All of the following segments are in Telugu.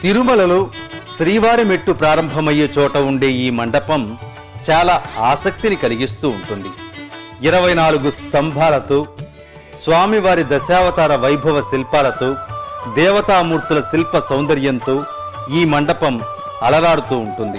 తిరుమలలో శ్రీవారి మెట్టు ప్రారంభమయ్యే చోట ఉండే ఈ మండపం చాలా ఆసక్తిని కలిగిస్తూ ఉంటుంది ఇరవై నాలుగు స్తంభాలతో స్వామివారి దశావతార వైభవ శిల్పాలతో దేవతామూర్తుల శిల్ప సౌందర్యంతో ఈ మండపం అలరారుతూ ఉంటుంది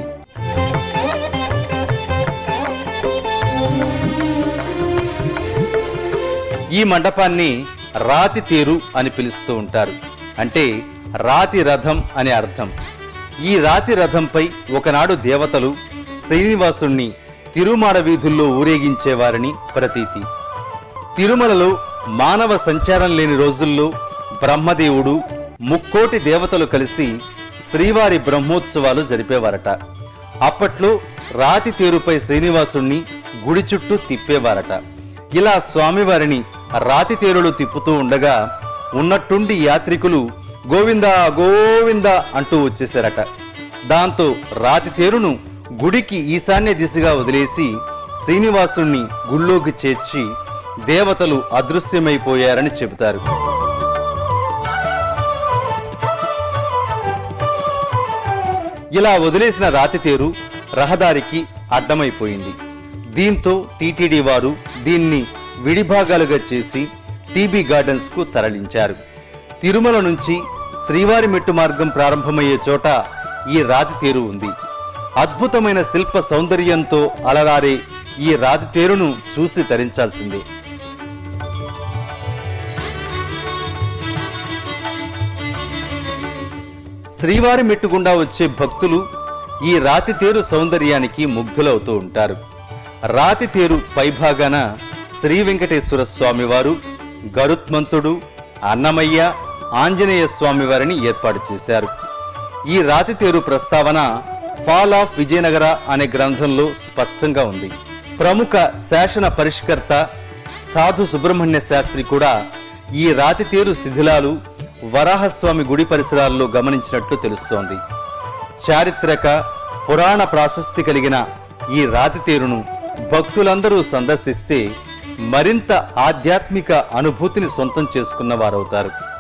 ఈ మండపాన్ని రాతి తేరు అని పిలుస్తూ ఉంటారు అంటే రాతి రథం అని అర్థం ఈ రాతి రథంపై ఒకనాడు దేవతలు శ్రీనివాసుణ్ణి తిరుమాడ వీధుల్లో ఊరేగించేవారని ప్రతీతి తిరుమలలో మానవ సంచారం లేని రోజుల్లో బ్రహ్మదేవుడు ముక్కోటి దేవతలు కలిసి శ్రీవారి బ్రహ్మోత్సవాలు జరిపేవారట అప్పట్లో రాతి తేరుపై శ్రీనివాసుణ్ణి గుడి చుట్టూ తిప్పేవారట ఇలా స్వామివారిని రాతి తేరులు తిప్పుతూ ఉండగా ఉన్నట్టుండి యాత్రికులు గోవిందా గోవింద అంటూ వచ్చేశారట దాంతో రాతి తేరును గుడికి ఈశాన్య దిశగా వదిలేసి శ్రీనివాసుణ్ణి గుళ్ళోకి చేర్చి దేవతలు అదృశ్యమైపోయారని చెబుతారు ఇలా వదిలేసిన రాతి తేరు రహదారికి అడ్డమైపోయింది దీంతో టీటీడీ వారు దీన్ని విడిభాగాలుగా చేసి టీబీ గార్డెన్స్ కు తరలించారు తిరుమల నుంచి శ్రీవారి మెట్టు మార్గం ప్రారంభమయ్యే చోట ఈ రాతి తేరు ఉంది అద్భుతమైన శిల్ప సౌందర్యంతో అలరారే ఈ రాతి తేరును చూసి తరించాల్సిందే శ్రీవారి మెట్టు గుండా వచ్చే భక్తులు ఈ రాతి తేరు సౌందర్యానికి ముగ్ధులవుతూ ఉంటారు రాతి తేరు పైభాగాన శ్రీ వెంకటేశ్వర స్వామివారు గరుత్మంతుడు అన్నమయ్య ఆంజనేయ స్వామివారిని ఏర్పాటు చేశారు ఈ రాతి తేరు ప్రస్తావన ఫాల్ ఆఫ్ విజయనగర అనే గ్రంథంలో స్పష్టంగా ఉంది ప్రముఖ శాసన పరిష్కర్త సాధు సుబ్రహ్మణ్య శాస్త్రి కూడా ఈ రాతి తేరు శిథిలాలు వరాహస్వామి గుడి పరిసరాల్లో గమనించినట్లు తెలుస్తోంది చారిత్రక పురాణ ప్రాశస్తి కలిగిన ఈ రాతి తేరును భక్తులందరూ సందర్శిస్తే మరింత ఆధ్యాత్మిక అనుభూతిని సొంతం చేసుకున్న వారవుతారు